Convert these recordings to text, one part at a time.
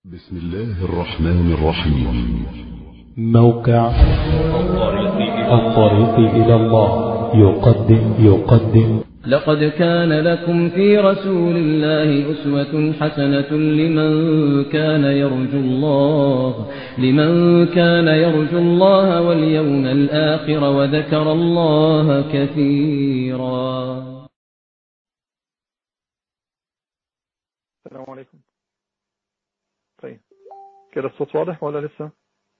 بسم الله الرحمن الرحيم موقع الطريق إلى الله يقدم يقدم لقد كان لكم في رسول الله أسوة حسنة لمن كان يرجو الله لمن كان يرجو الله واليوم الآخر وذكر الله كثيرا السلام عليكم طيب كده الصوت واضح ولا لسه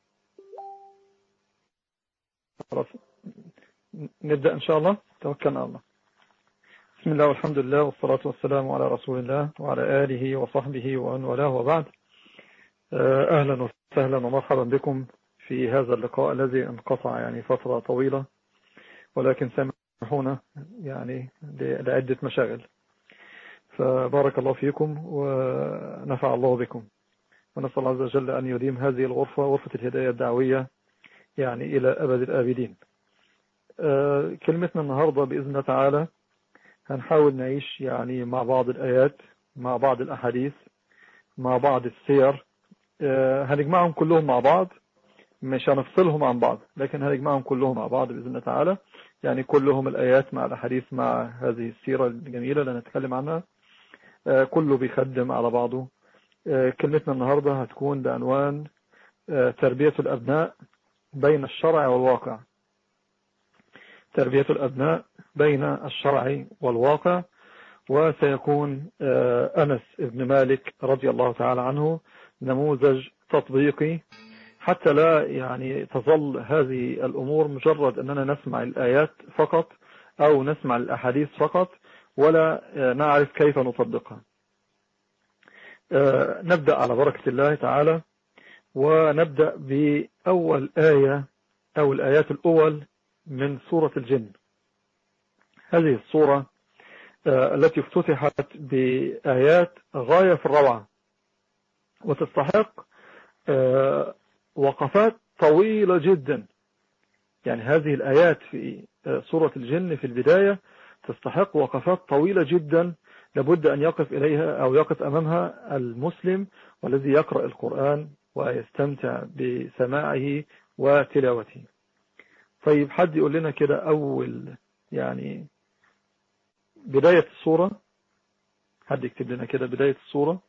خلاص نبدأ إن شاء الله توكلنا على الله بسم الله والحمد لله والصلاة والسلام على رسول الله وعلى آله وصحبه ومن والاه وبعد أهلا وسهلا ومرحبا بكم في هذا اللقاء الذي انقطع يعني فترة طويلة ولكن سامحونا يعني لعدة مشاغل فبارك الله فيكم ونفع الله بكم ونسأل الله عز وجل أن يديم هذه الغرفة غرفة الهداية الدعوية يعني إلى أبد الآبدين كلمتنا النهاردة بإذن الله تعالى هنحاول نعيش يعني مع بعض الآيات مع بعض الأحاديث مع بعض السير هنجمعهم كلهم مع بعض مش هنفصلهم عن بعض لكن هنجمعهم كلهم مع بعض بإذن الله تعالى يعني كلهم الآيات مع الأحاديث مع هذه السيرة الجميلة اللي نتكلم عنها كله بيخدم على بعضه كلمتنا النهاردة هتكون بعنوان تربية الأبناء بين الشرع والواقع تربية الأبناء بين الشرع والواقع وسيكون أنس بن مالك رضي الله تعالى عنه نموذج تطبيقي حتى لا يعني تظل هذه الأمور مجرد أننا نسمع الآيات فقط أو نسمع الأحاديث فقط ولا نعرف كيف نطبقها نبدأ على بركة الله تعالى ونبدأ بأول آية أو الآيات الأول من سورة الجن هذه الصورة التي افتتحت بآيات غاية في الروعة وتستحق وقفات طويلة جدا يعني هذه الآيات في سورة الجن في البداية تستحق وقفات طويلة جدا لابد أن يقف إليها أو يقف أمامها المسلم والذي يقرأ القرآن ويستمتع بسماعه وتلاوته طيب حد يقول لنا كده أول يعني بداية الصورة حد يكتب لنا كده بداية الصورة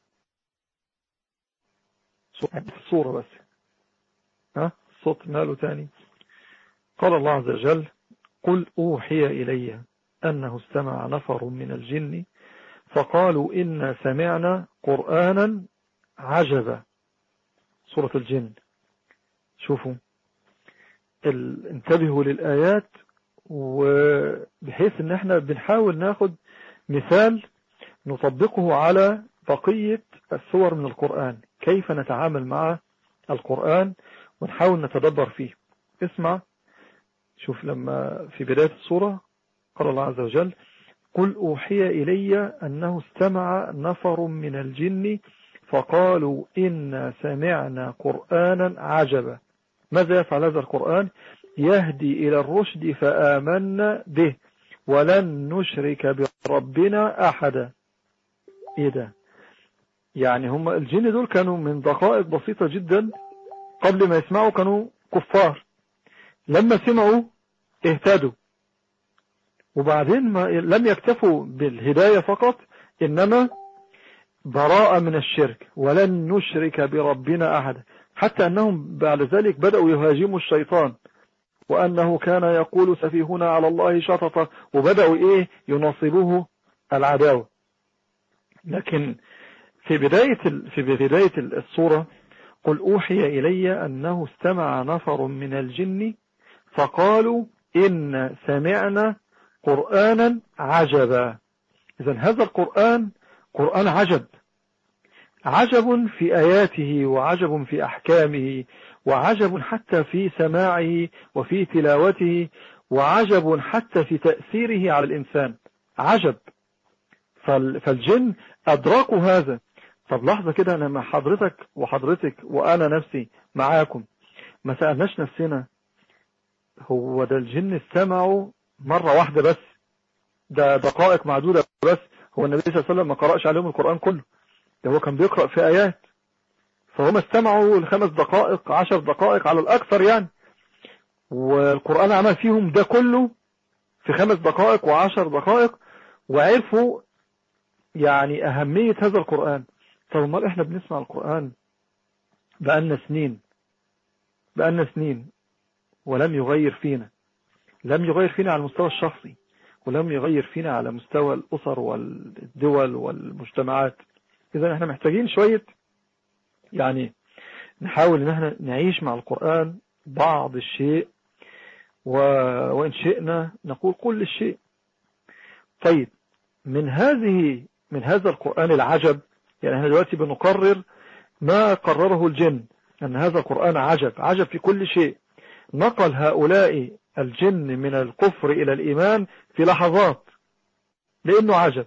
الصورة بس ها الصوت ماله تاني قال الله عز وجل قل أوحي إلي أنه استمع نفر من الجن فقالوا إنا سمعنا قرآنا عجبا سورة الجن شوفوا انتبهوا للآيات وبحيث ان احنا بنحاول ناخد مثال نطبقه على بقية السور من القرآن كيف نتعامل مع القرآن ونحاول نتدبر فيه اسمع شوف لما في بداية السورة قال الله عز وجل قل أوحي إلي أنه استمع نفر من الجن فقالوا إنا سمعنا قرآنا عجبا ماذا يفعل هذا القرآن يهدي إلى الرشد فآمنا به ولن نشرك بربنا أحدا إيه ده يعني هم الجن دول كانوا من دقائق بسيطة جدا قبل ما يسمعوا كانوا كفار لما سمعوا اهتدوا وبعدين ما لم يكتفوا بالهداية فقط إنما براءة من الشرك ولن نشرك بربنا أحدا حتى أنهم بعد ذلك بدأوا يهاجموا الشيطان وأنه كان يقول سفيهنا على الله شططا وبدأوا إيه ينصبوه العداوة لكن في بداية في بداية الصورة قل أوحي إلي أنه استمع نفر من الجن فقالوا إن سمعنا قرآنا عجبا إذا هذا القرآن قرآن عجب عجب في آياته وعجب في أحكامه وعجب حتى في سماعه وفي تلاوته وعجب حتى في تأثيره على الإنسان عجب فالجن أدركوا هذا طب لحظة كده أنا مع حضرتك وحضرتك وأنا نفسي معاكم ما سألناش نفسنا هو ده الجن استمعوا مرة واحدة بس ده دقائق معدودة بس هو النبي صلى الله عليه وسلم ما قرأش عليهم القرآن كله ده هو كان بيقرأ في آيات فهم استمعوا لخمس دقائق عشر دقائق على الأكثر يعني والقرآن عمل فيهم ده كله في خمس دقائق وعشر دقائق وعرفوا يعني أهمية هذا القرآن طب امال احنا بنسمع القرآن بقالنا سنين بقالنا سنين ولم يغير فينا لم يغير فينا على المستوى الشخصي ولم يغير فينا على مستوى الأسر والدول والمجتمعات إذا احنا محتاجين شوية يعني نحاول ان احنا نعيش مع القرآن بعض الشيء و... وإن شئنا نقول كل الشيء طيب من هذه من هذا القرآن العجب يعني احنا دلوقتي بنقرر ما قرره الجن أن هذا القرآن عجب عجب في كل شيء نقل هؤلاء الجن من الكفر إلى الإيمان في لحظات لأنه عجب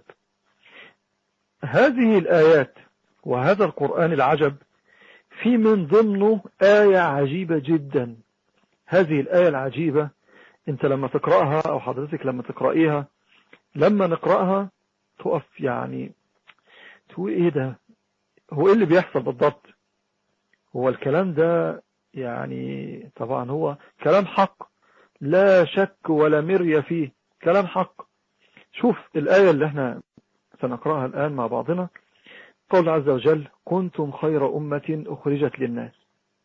هذه الآيات وهذا القرآن العجب في من ضمنه آية عجيبة جدا هذه الآية العجيبة انت لما تقرأها او حضرتك لما تقرأيها لما نقرأها تقف يعني تقول ايه ده هو ايه اللي بيحصل بالضبط هو الكلام ده يعني طبعا هو كلام حق لا شك ولا مرية فيه كلام حق شوف الآية اللي احنا سنقرأها الآن مع بعضنا قول عز وجل كنتم خير أمة أخرجت للناس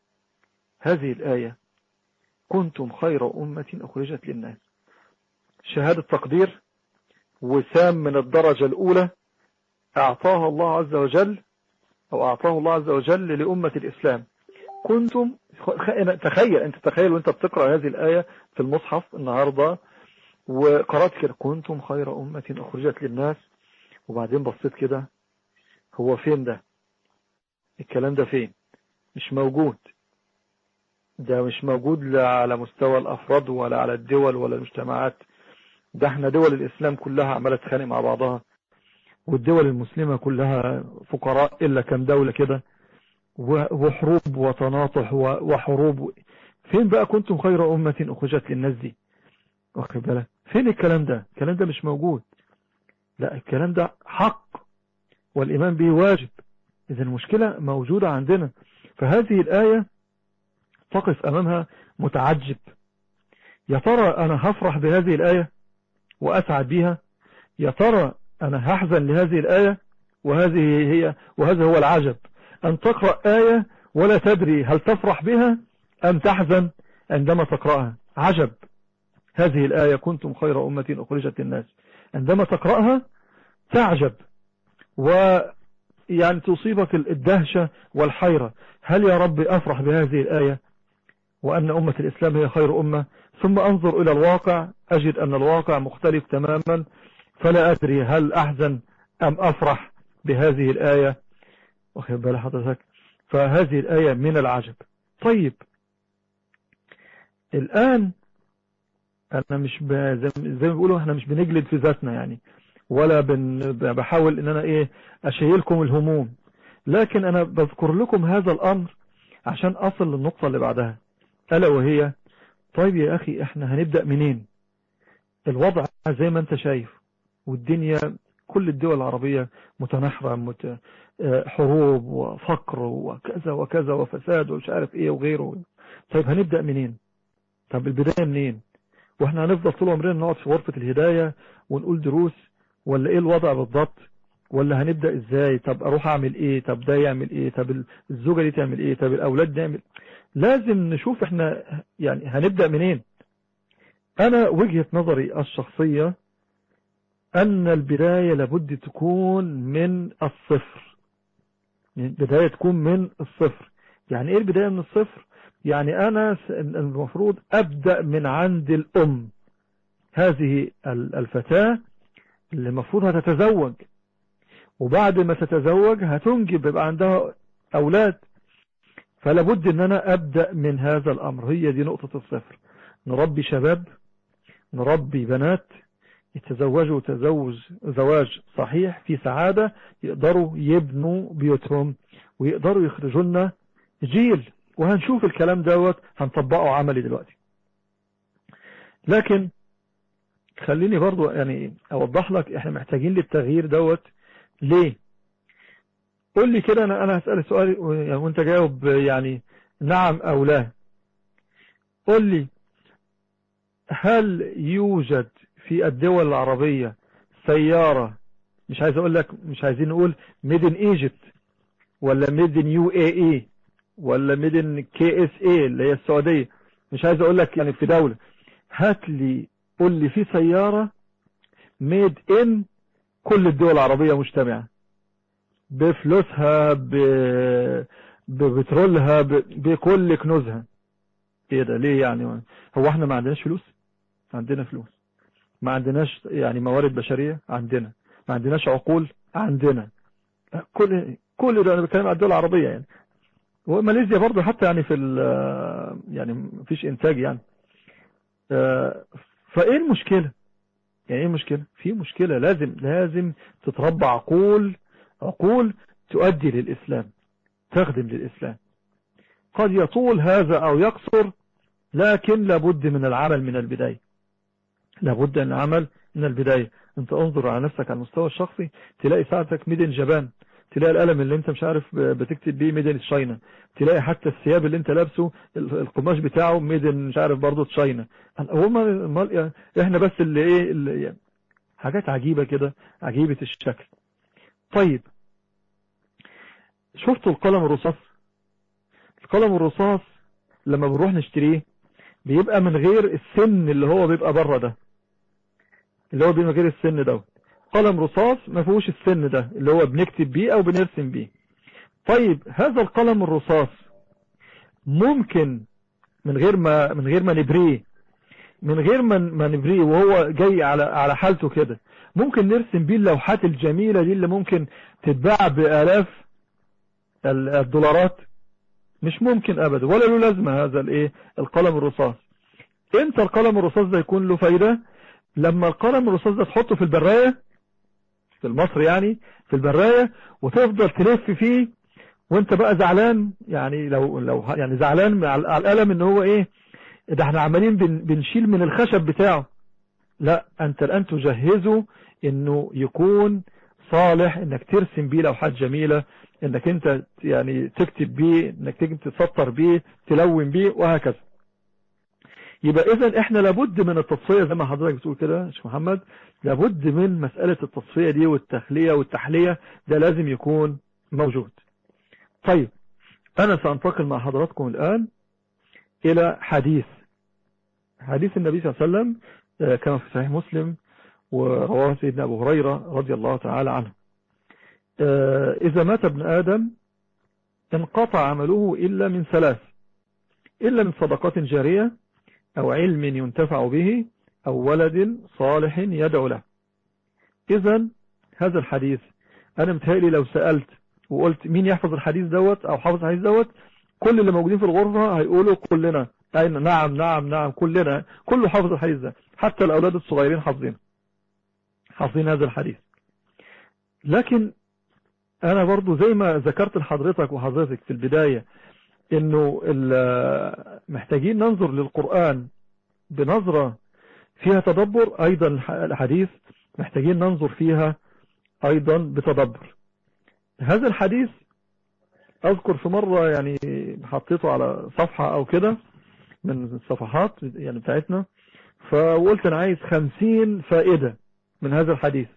هذه الآية كنتم خير أمة أخرجت للناس شهادة تقدير وسام من الدرجة الأولى أعطاها الله عز وجل أو أعطاه الله عز وجل لأمة الإسلام كنتم تخيل أنت تخيل وأنت بتقرأ هذه الآية في المصحف النهاردة وقرأت كده كنتم خير أمة أخرجت للناس وبعدين بصيت كده هو فين ده الكلام ده فين مش موجود ده مش موجود لا على مستوى الأفراد ولا على الدول ولا المجتمعات ده احنا دول الإسلام كلها عمالة تخانق مع بعضها والدول المسلمة كلها فقراء إلا كم دولة كده وحروب وتناطح وحروب فين بقى كنتم خير أمة أخرجت للناس دي واخد بالك فين الكلام ده الكلام ده مش موجود لا الكلام ده حق والإيمان به واجب إذا المشكلة موجودة عندنا فهذه الآية تقف أمامها متعجب يا ترى أنا هفرح بهذه الآية وأسعد بها يا ترى أنا هحزن لهذه الآية وهذه هي وهذا هو العجب أن تقرأ آية ولا تدري هل تفرح بها أم تحزن عندما تقرأها عجب هذه الآية كنتم خير أمة أخرجت الناس عندما تقرأها تعجب ويعني تصيبك الدهشة والحيرة هل يا رب أفرح بهذه الآية وأن أمة الإسلام هي خير أمة ثم أنظر إلى الواقع أجد أن الواقع مختلف تماما فلا أدري هل أحزن أم أفرح بهذه الآية واخد بال حضرتك فهذه الآية من العجب طيب الآن أنا مش ب... زي ما بيقولوا احنا مش بنجلد في ذاتنا يعني ولا بن... بحاول ان انا ايه اشيلكم الهموم لكن انا بذكر لكم هذا الامر عشان اصل للنقطة اللي بعدها ألا وهي طيب يا أخي احنا هنبدأ منين الوضع زي ما انت شايف والدنيا كل الدول العربية متنحرة مت... حروب وفقر وكذا وكذا وفساد ومش عارف ايه وغيره طيب هنبدأ منين طب البداية منين واحنا هنفضل طول عمرنا نقعد في غرفة الهداية ونقول دروس ولا ايه الوضع بالضبط ولا هنبدأ ازاي طب اروح اعمل ايه طب ده يعمل ايه طب الزوجة دي تعمل ايه طب الاولاد نعمل لازم نشوف احنا يعني هنبدأ منين انا وجهة نظري الشخصية ان البداية لابد تكون من الصفر البداية تكون من الصفر يعني ايه البداية من الصفر يعني انا المفروض ابدأ من عند الام هذه الفتاة اللي المفروض هتتزوج وبعد ما تتزوج هتنجب يبقى عندها اولاد فلابد ان انا ابدأ من هذا الامر هي دي نقطة الصفر نربي شباب نربي بنات يتزوجوا تزوج زواج صحيح في سعادة يقدروا يبنوا بيوتهم ويقدروا يخرجوا لنا جيل وهنشوف الكلام دوت هنطبقه عملي دلوقتي لكن خليني برضو يعني اوضح لك احنا محتاجين للتغيير دوت ليه قول لي كده انا انا هسأل سؤال وانت جاوب يعني نعم او لا قول لي هل يوجد في الدول العربية سيارة مش عايز اقول لك مش عايزين نقول ميدن ايجيبت ولا ميدن يو اي اي ولا ميدن كي اس اي اللي هي السعودية مش عايز اقول لك يعني في دولة هات لي قول لي في سيارة ميد ان كل الدول العربية مجتمعة بفلوسها ب... ببترولها ب... بكل كنوزها ايه ده ليه يعني هو احنا ما عندناش فلوس عندنا فلوس ما عندناش يعني موارد بشرية عندنا ما عندناش عقول عندنا كل كل ده انا بتكلم عن الدول العربية يعني وماليزيا برضه حتى يعني في يعني مفيش انتاج يعني فايه المشكلة يعني ايه المشكلة في مشكلة لازم لازم تتربى عقول عقول تؤدي للإسلام تخدم للإسلام قد يطول هذا أو يقصر لكن لابد من العمل من البداية لابد من العمل من البداية انت انظر على نفسك على المستوى الشخصي تلاقي ساعتك ميدن جبان تلاقي القلم اللي انت مش عارف بتكتب بيه ميدن تشاينا تلاقي حتى الثياب اللي انت لابسه القماش بتاعه ميدن مش عارف برضه تشاينا هما احنا بس اللي ايه اللي يعني حاجات عجيبة كده عجيبة الشكل طيب شفتوا القلم الرصاص القلم الرصاص لما بنروح نشتريه بيبقى من غير السن اللي هو بيبقى بره ده اللي هو بيبقى غير السن ده قلم رصاص ما فيهوش السن ده اللي هو بنكتب بيه او بنرسم بيه طيب هذا القلم الرصاص ممكن من غير ما من غير ما نبريه من غير ما ما نبريه وهو جاي على على حالته كده ممكن نرسم بيه اللوحات الجميلة دي اللي ممكن تتباع بآلاف الدولارات مش ممكن ابدا ولا له لازمة هذا الايه القلم الرصاص امتى القلم الرصاص ده يكون له فايدة لما القلم الرصاص ده تحطه في البراية في المصر يعني في البراية وتفضل تلف فيه وانت بقى زعلان يعني لو لو يعني زعلان على القلم ان هو ايه ده احنا عمالين بن بنشيل من الخشب بتاعه لا انت الان تجهزه انه يكون صالح انك ترسم بيه لوحات جميلة انك انت يعني تكتب بيه انك تسطر بيه تلون بيه وهكذا يبقى اذا احنا لابد من التصفية زي ما حضرتك بتقول كده يا شيخ محمد لابد من مسألة التصفية دي والتخلية والتحلية ده لازم يكون موجود طيب انا سانتقل مع حضراتكم الان الى حديث حديث النبي صلى الله عليه وسلم كما في صحيح مسلم ورواه سيدنا أبو هريرة رضي الله تعالى عنه إذا مات ابن آدم انقطع عمله إلا من ثلاث إلا من صدقات جارية أو علم ينتفع به أو ولد صالح يدعو له إذا هذا الحديث أنا متهيألي لو سألت وقلت مين يحفظ الحديث دوت أو حافظ الحديث دوت كل اللي موجودين في الغرفة هيقولوا كلنا أين نعم نعم نعم كلنا كله حافظ الحديث ده حتى الأولاد الصغيرين حافظينه حافظين هذا الحديث لكن انا برضو زي ما ذكرت لحضرتك وحضرتك في البداية انه محتاجين ننظر للقرآن بنظرة فيها تدبر ايضا الحديث محتاجين ننظر فيها ايضا بتدبر هذا الحديث اذكر في مرة يعني حطيته على صفحة او كده من الصفحات يعني بتاعتنا فقلت انا عايز خمسين فائدة من هذا الحديث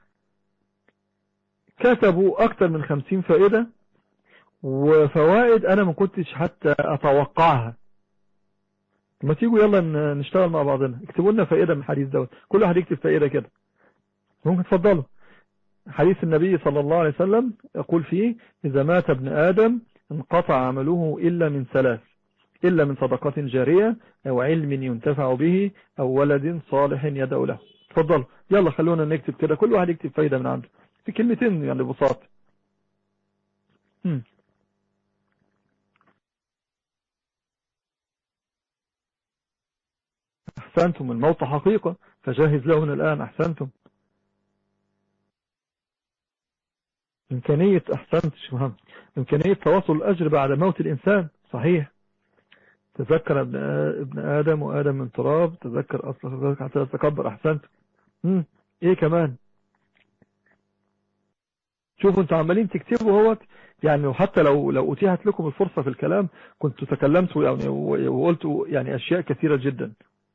كتبوا اكتر من خمسين فائدة وفوائد انا ما كنتش حتى اتوقعها ما تيجوا يلا نشتغل مع بعضنا اكتبوا لنا فائدة من الحديث دوت كل واحد يكتب فائدة كده ممكن تفضلوا حديث النبي صلى الله عليه وسلم يقول فيه إذا مات ابن آدم انقطع عمله إلا من ثلاث إلا من صدقات جارية أو علم ينتفع به أو ولد صالح يدعو له تفضلوا يلا خلونا نكتب كده كل واحد يكتب فايدة من عنده في كلمتين يعني بساط أحسنتم الموت حقيقة فجاهز له من الآن أحسنتم إمكانية أحسنت شمهم إمكانية تواصل الأجر بعد موت الإنسان صحيح تذكر ابن, ابن آدم وآدم من تراب تذكر أصلا حتى تتكبر أحسنت مم. إيه كمان شوفوا انتوا عمالين تكتبوا هوت يعني وحتى لو لو أتيحت لكم الفرصة في الكلام كنت تكلمت يعني وقلت يعني أشياء كثيرة جدا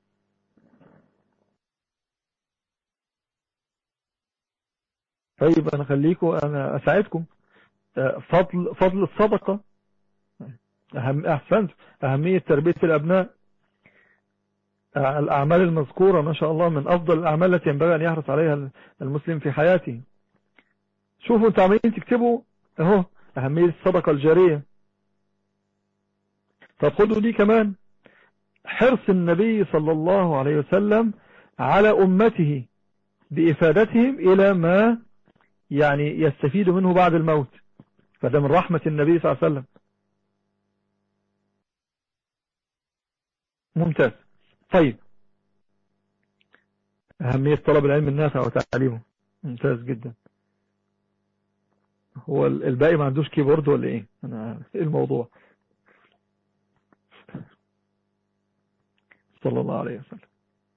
طيب أنا خليكم أنا أساعدكم فضل فضل الصدقة أهم أحسنت أهمية تربية الأبناء الأعمال المذكورة ما شاء الله من أفضل الأعمال التي ينبغي أن يحرص عليها المسلم في حياته شوفوا انتوا عمالين تكتبوا اهو أهمية الصدقة الجارية طب خدوا دي كمان حرص النبي صلى الله عليه وسلم على أمته بإفادتهم إلى ما يعني يستفيد منه بعد الموت فده من رحمة النبي صلى الله عليه وسلم ممتاز طيب أهمية طلب العلم النافع وتعليمه ممتاز جدا هو الباقي ما عندوش كيبورد ولا ايه انا ايه الموضوع صلى الله عليه وسلم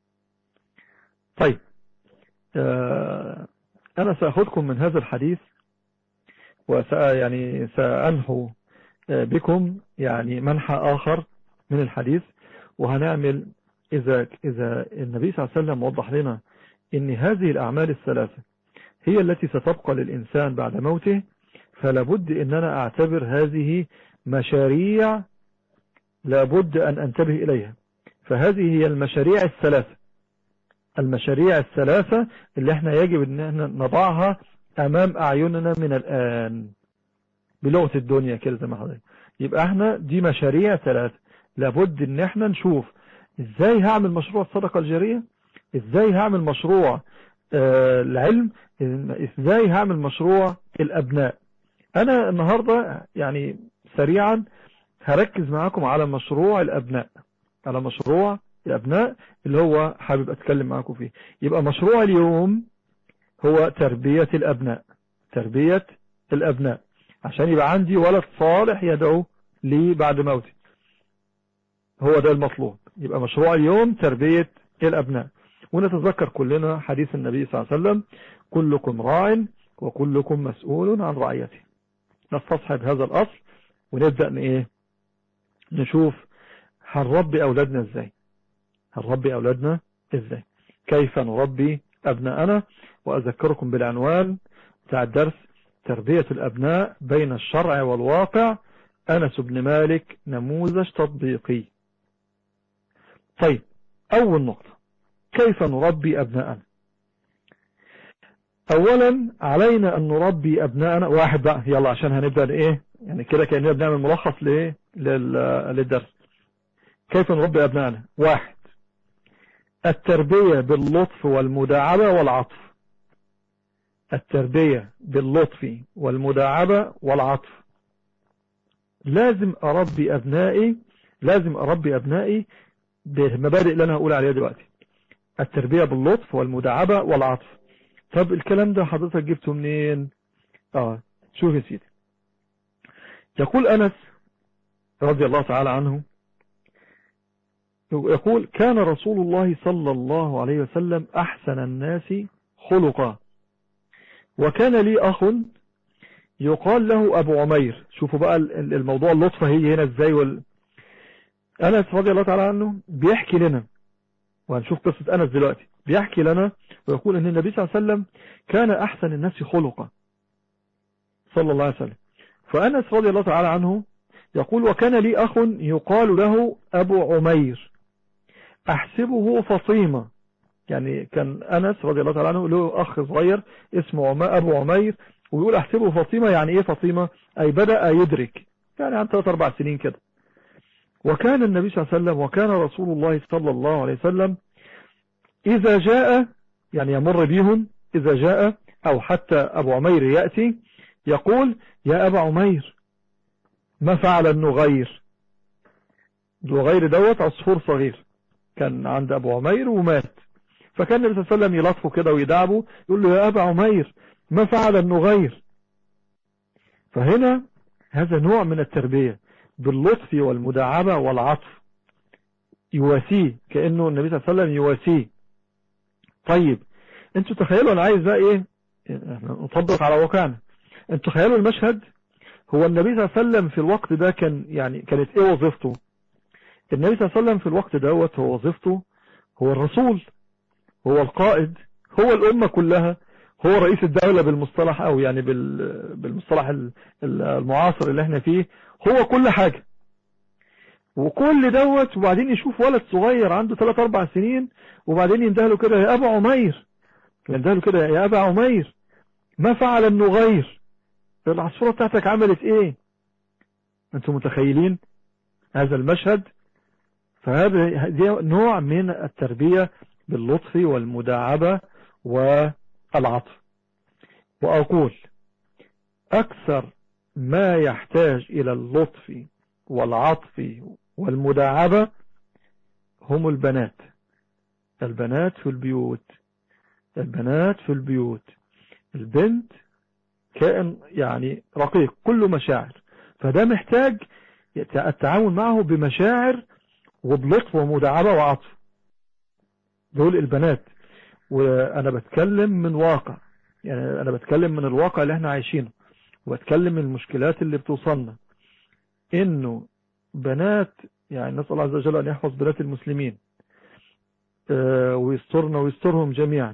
طيب آه انا سأخذكم من هذا الحديث وسأ يعني سأنحو بكم يعني منحى آخر من الحديث وهنعمل إذا, إذا النبي صلى الله عليه وسلم وضح لنا إن هذه الأعمال الثلاثة هي التي ستبقى للإنسان بعد موته فلابد أن أنا أعتبر هذه مشاريع لابد أن أنتبه إليها فهذه هي المشاريع الثلاثة المشاريع الثلاثة اللي احنا يجب أن نضعها أمام أعيننا من الآن بلغة الدنيا كده زي ما حضرتك يبقى احنا دي مشاريع ثلاثة لابد ان احنا نشوف ازاي هعمل مشروع الصدقة الجارية ازاي هعمل مشروع آه العلم ازاي هعمل مشروع الابناء انا النهاردة يعني سريعا هركز معاكم على مشروع الابناء على مشروع الابناء اللي هو حابب اتكلم معاكم فيه يبقى مشروع اليوم هو تربية الابناء تربية الابناء عشان يبقى عندي ولد صالح يدعو لي بعد موتي هو ده المطلوب يبقى مشروع اليوم تربية الأبناء ونتذكر كلنا حديث النبي صلى الله عليه وسلم كلكم راع وكلكم مسؤول عن رعيته نستصحب هذا الأصل ونبدأ ايه نشوف هنربي أولادنا ازاي هنربي أولادنا ازاي كيف نربي أبناءنا وأذكركم بالعنوان بتاع الدرس تربية الأبناء بين الشرع والواقع أنس بن مالك نموذج تطبيقي طيب أول نقطة كيف نربي أبناءنا أولا علينا أن نربي أبناءنا واحد بقى يلا عشان هنبدأ إيه يعني كده كأننا بنعمل ملخص لإيه للدرس كيف نربي أبنائنا واحد التربية باللطف والمداعبة والعطف التربية باللطف والمداعبة والعطف لازم أربي أبنائي لازم أربي أبنائي بالمبادئ اللي أنا هقول عليها دلوقتي التربية باللطف والمداعبة والعطف طب الكلام ده حضرتك جبته منين اه شوف يا سيدي يقول أنس رضي الله تعالى عنه يقول كان رسول الله صلى الله عليه وسلم أحسن الناس خلقا وكان لي أخ يقال له أبو عمير شوفوا بقى الموضوع اللطفة هي هنا ازاي وال... أنس رضي الله تعالى عنه بيحكي لنا وهنشوف قصة أنس دلوقتي بيحكي لنا ويقول أن النبي صلى الله عليه وسلم كان أحسن الناس خلقا صلى الله عليه وسلم فأنس رضي الله تعالى عنه يقول وكان لي أخ يقال له أبو عمير أحسبه فطيمة يعني كان أنس رضي الله تعالى عنه له أخ صغير اسمه أبو عمير ويقول أحسبه فطيمة يعني إيه فطيمة أي بدأ يدرك يعني عن 3-4 سنين كده وكان النبي صلى الله عليه وسلم وكان رسول الله صلى الله عليه وسلم إذا جاء يعني يمر بهم إذا جاء أو حتى أبو عمير يأتي يقول يا أبا عمير ما فعل النغير النغير دوت عصفور صغير كان عند أبو عمير ومات فكان النبي صلى الله عليه وسلم يلطفه كده ويدعبه يقول له يا أبا عمير ما فعل النغير فهنا هذا نوع من التربية باللطف والمداعبة والعطف يواسيه كأنه النبي صلى الله عليه وسلم يواسيه طيب انتوا تخيلوا انا عايز بقى ايه نطبق على واقعنا انتوا تخيلوا المشهد هو النبي صلى الله عليه وسلم في الوقت ده كان يعني كانت ايه وظيفته النبي صلى الله عليه وسلم في الوقت دوت هو وظيفته هو الرسول هو القائد هو الأمة كلها هو رئيس الدولة بالمصطلح او يعني بالمصطلح المعاصر اللي احنا فيه هو كل حاجة وكل دوت وبعدين يشوف ولد صغير عنده 3 4 سنين وبعدين يندهله كده يا ابا عمير يندهله كده يا ابا عمير ما فعل النغير العصفورة بتاعتك عملت ايه انتم متخيلين هذا المشهد فهذا نوع من التربية باللطف والمداعبة والعطف وأقول أكثر ما يحتاج إلى اللطف والعطف والمداعبة هم البنات البنات في البيوت البنات في البيوت البنت كائن يعني رقيق كله مشاعر فده محتاج التعامل معه بمشاعر وبلطف ومداعبة وعطف دول البنات وانا بتكلم من واقع يعني انا بتكلم من الواقع اللي احنا عايشينه وبتكلم من المشكلات اللي بتوصلنا انه بنات يعني نسأل الله عز وجل ان يحفظ بنات المسلمين آه، ويسترنا ويسترهم جميعا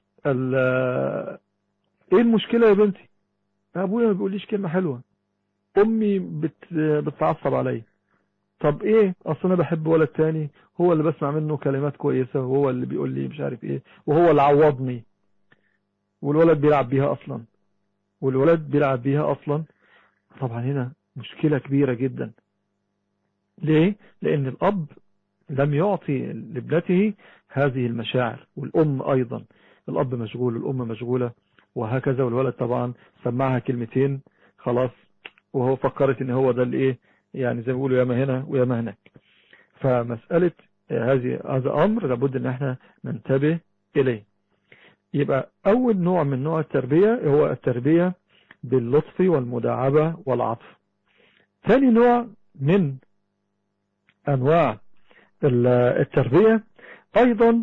ايه المشكلة يا بنتي ابويا ما بيقوليش كلمة حلوة امي بت... بتعصب عليا طب ايه اصل انا بحب ولد تاني هو اللي بسمع منه كلمات كويسة وهو اللي بيقول لي مش عارف ايه وهو اللي عوضني والولد بيلعب بيها اصلا والولد بيلعب بيها اصلا طبعا هنا مشكلة كبيرة جدا ليه لان الاب لم يعطي لابنته هذه المشاعر والام ايضا الاب مشغول الام مشغولة وهكذا والولد طبعا سمعها كلمتين خلاص وهو فكرت ان هو ده الايه يعني زي ما بيقولوا ياما هنا وياما هناك فمسألة هذه هذا امر لابد ان احنا ننتبه اليه يبقى اول نوع من نوع التربية هو التربية باللطف والمداعبة والعطف ثاني نوع من انواع التربية ايضا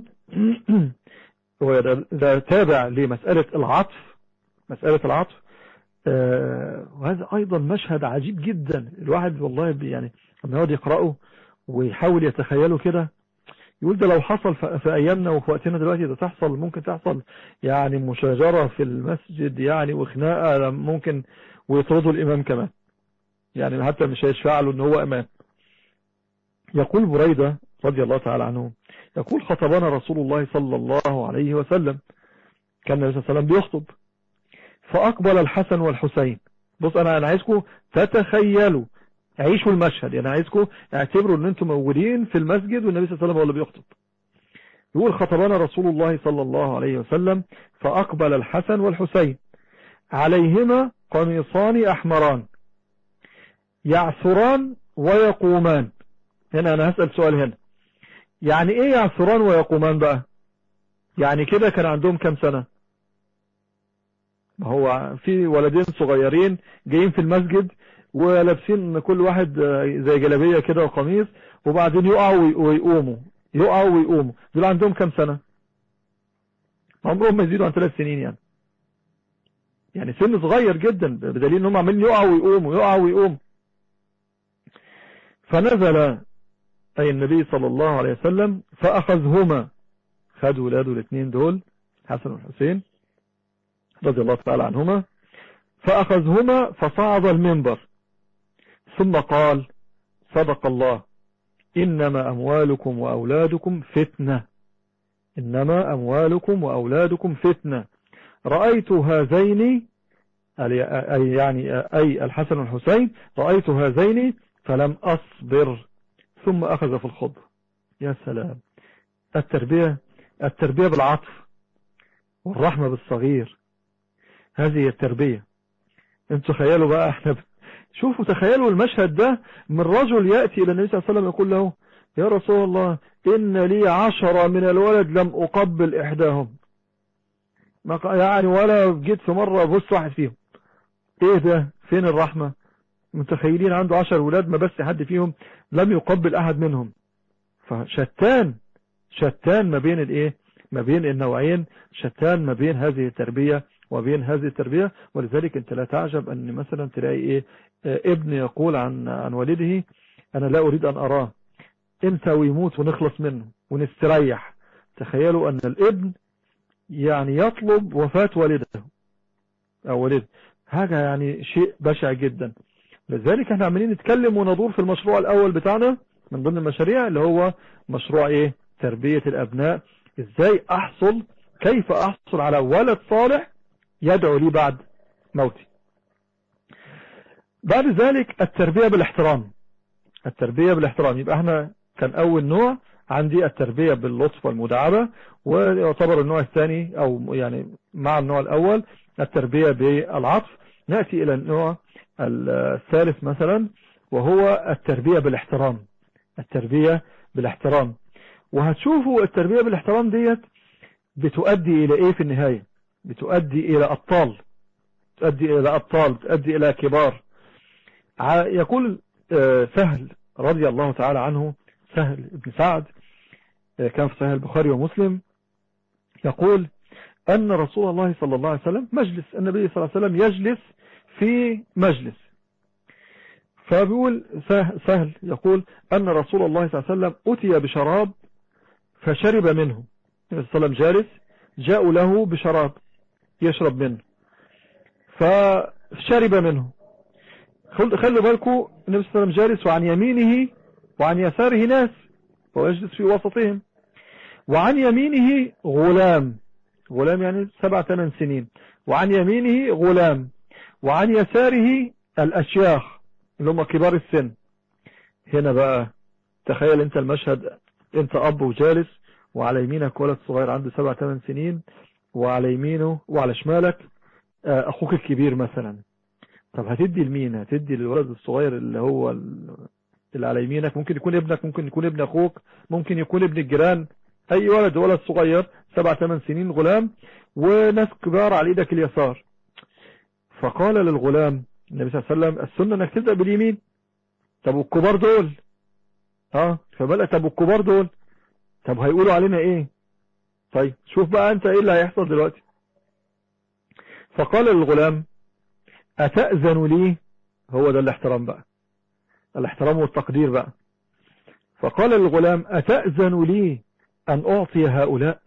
ده تابع لمسألة العطف مسألة العطف آه وهذا ايضا مشهد عجيب جدا الواحد والله يعني لما يقعد يقرأه ويحاول يتخيله كده يقول ده لو حصل في ايامنا وفي وقتنا دلوقتي ده تحصل ممكن تحصل يعني مشاجرة في المسجد يعني وخناقة ممكن ويطردوا الامام كمان يعني حتى مش هيشفع له ان هو امام يقول بريدة رضي الله تعالى عنه يقول خطبنا رسول الله صلى الله عليه وسلم كان النبي صلى الله عليه وسلم بيخطب فأقبل الحسن والحسين بص أنا أنا عايزكم تتخيلوا عيشوا المشهد يعني عايزكم اعتبروا ان انتم موجودين في المسجد والنبي صلى الله عليه وسلم هو اللي بيخطب يقول خطبنا رسول الله صلى الله عليه وسلم فأقبل الحسن والحسين عليهما قميصان أحمران يعثران ويقومان هنا أنا هسأل سؤال هنا يعني إيه يعثران ويقومان بقى يعني كده كان عندهم كم سنة ما هو في ولدين صغيرين جايين في المسجد ولابسين كل واحد زي جلابية كده وقميص وبعدين يقعوا ويقوموا يقعوا ويقوموا دول عندهم كم سنة عمرهم ما يزيدوا عن ثلاث سنين يعني يعني سن صغير جدا بدليل انهم عمالين يقعوا ويقوموا يقعوا ويقوموا فنزل أي النبي صلى الله عليه وسلم فأخذهما خد ولاده الاثنين دول حسن والحسين رضي الله تعالى عنهما فأخذهما فصعد المنبر ثم قال صدق الله إنما أموالكم وأولادكم فتنة إنما أموالكم وأولادكم فتنة رأيت هذين أي يعني أي الحسن والحسين رأيت هذين فلم أصبر ثم أخذ في الخضر يا سلام التربية التربية بالعطف والرحمة بالصغير هذه التربية انتوا تخيلوا بقى احنا شوفوا تخيلوا المشهد ده من رجل يأتي إلى النبي صلى الله عليه وسلم يقول له يا رسول الله إن لي عشرة من الولد لم أقبل إحداهم يعني ولا جيت في مرة بص واحد فيهم ايه ده فين الرحمة متخيلين عنده عشر ولاد ما بس حد فيهم لم يقبل احد منهم فشتان شتان ما بين الايه ما بين النوعين شتان ما بين هذه التربية وبين هذه التربية ولذلك انت لا تعجب ان مثلا تلاقي ايه ابن يقول عن عن والده أنا لا أريد أن أراه امتى ويموت ونخلص منه ونستريح تخيلوا أن الابن يعني يطلب وفاة والده أو والده هذا يعني شيء بشع جدا لذلك احنا عمالين نتكلم وندور في المشروع الأول بتاعنا من ضمن المشاريع اللي هو مشروع ايه تربية الأبناء ازاي أحصل كيف أحصل على ولد صالح يدعو لي بعد موتي بعد ذلك التربية بالاحترام التربية بالاحترام يبقى احنا كان أول نوع عندي التربية باللطف والمداعبة ويعتبر النوع الثاني أو يعني مع النوع الأول التربية بالعطف نأتي إلى النوع الثالث مثلا وهو التربية بالاحترام التربية بالاحترام وهتشوفوا التربية بالاحترام ديت بتؤدي إلى إيه في النهاية بتؤدي إلى أبطال تؤدي إلى أبطال تؤدي إلى كبار يقول سهل رضي الله تعالى عنه سهل بن سعد كان في صحيح البخاري ومسلم يقول أن رسول الله صلى الله عليه وسلم مجلس النبي صلى الله عليه وسلم يجلس في مجلس فبيقول سهل يقول أن رسول الله صلى الله عليه وسلم أتي بشراب فشرب منه النبي صلى الله عليه وسلم جالس جاءوا له بشراب يشرب منه فشرب منه خلوا بالكم النبي صلى الله عليه وسلم جالس وعن يمينه وعن يساره ناس وهو يجلس في وسطهم وعن يمينه غلام غلام يعني سبع ثمان سنين وعن يمينه غلام وعن يساره الأشياخ اللي هم كبار السن هنا بقى تخيل انت المشهد انت اب وجالس وعلى يمينك ولد صغير عنده سبع ثمان سنين وعلى يمينه وعلى شمالك اخوك الكبير مثلا طب هتدي لمين هتدي للولد الصغير اللي هو اللي على يمينك ممكن يكون ابنك ممكن يكون ابن اخوك ممكن يكون ابن الجيران اي ولد ولد صغير سبع ثمان سنين غلام وناس كبار على ايدك اليسار فقال للغلام النبي صلى الله عليه وسلم السنة انك تبدأ باليمين طب والكبار دول اه فبدأ طب والكبار دول طب هيقولوا علينا ايه طيب شوف بقى انت ايه اللي هيحصل دلوقتي فقال للغلام اتأذن لي هو ده الاحترام بقى الاحترام والتقدير بقى فقال للغلام اتأذن لي ان اعطي هؤلاء